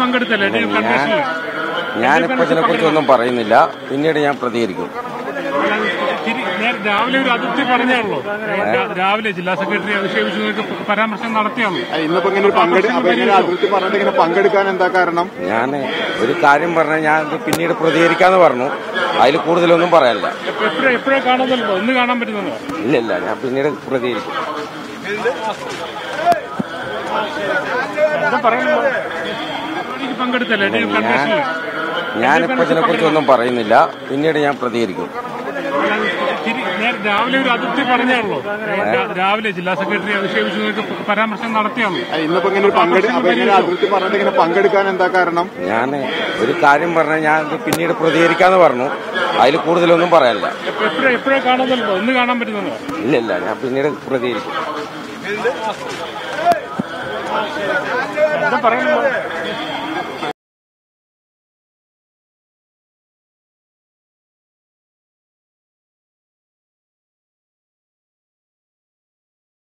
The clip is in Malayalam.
പങ്കെടുത്തല്ലേ ഡി കൺവെൻഷനിൽ ഞാനിപ്പോ ഇതിനെക്കുറിച്ചൊന്നും പറയുന്നില്ല പിന്നീട് ഞാൻ പ്രതികരിക്കും തിരി- നേരെ രാവിലെ ഒരു അതിർത്തി പറഞ്ഞാണല്ലോ രാ- രാവിലെ ജില്ലാ സെക്രട്ടറി അധിക്ഷേപിച്ചു എന്നൊക്കെ പരാമർശം നടത്തിയാണല്ലോ ഇന്നിപ്പോ ഇങ്ങനെ ഒരു പങ്കെടു അപ്പൊ ഇങ്ങനെ അതിർത്തി പറഞ്ഞിട്ട് ഇങ്ങനെ പങ്കെടുക്കാൻ എന്താ കാരണം ഞാൻ ഒരു കാര്യം പറഞ്ഞാൽ ഞാൻ ഇത് പിന്നീട് പ്രതികരിക്കാന്ന് പറഞ്ഞു അതിൽ കൂടുതലൊന്നും പറയാനില്ല എപ്പോഴും എപ്പോഴും കാണുന്നല്ലോ ഒന്ന് കാണാൻ പറ്റുന്നല്ലോ ഇല്ല ഇല്ല ഞാൻ പിന്നീട് പ്രതികരിക്കും എന്താ പറയുന്നത് പരിപാടിക്ക് പങ്കെടുത്തല്ലേ ഡി കൺവെൻഷനിൽ ഞാനിപ്പോ ഇതിനെക്കുറിച്ചൊന്നും പറയുന്നില്ല പിന്നീട് ഞാൻ പ്രതികരിക്കും തിരി- നേരെ രാവിലെ ഒരു അതിർത്തി പറഞ്ഞാണല്ലോ രാ- രാവിലെ ജില്ലാ സെക്രട്ടറി അധിക്ഷേപിച്ചു എന്നൊക്കെ പരാമർശം നടത്തിയാണല്ലോ ഇന്നിപ്പോ ഇങ്ങനെ ഒരു പങ്കെടു അപ്പൊ ഇങ്ങനെ അതിർത്തി പറഞ്ഞിട്ട് ഇങ്ങനെ പങ്കെടുക്കാൻ എന്താ കാരണം ഞാൻ ഒരു കാര്യം പറഞ്ഞാൽ ഞാൻ ഇത് പിന്നീട് പ്രതികരിക്കാന്ന് പറഞ്ഞു അതിൽ കൂടുതലൊന്നും പറയാനില്ല എപ്പോഴും എപ്പോഴും കാണുന്നല്ലോ ഒന്ന് കാണാൻ പറ്റുന്നല്ലോ ഇല്ല ഇല്ല ഞാൻ പിന്നീട് പ്രതികരിക്കും എന്താ പറയുന്നത്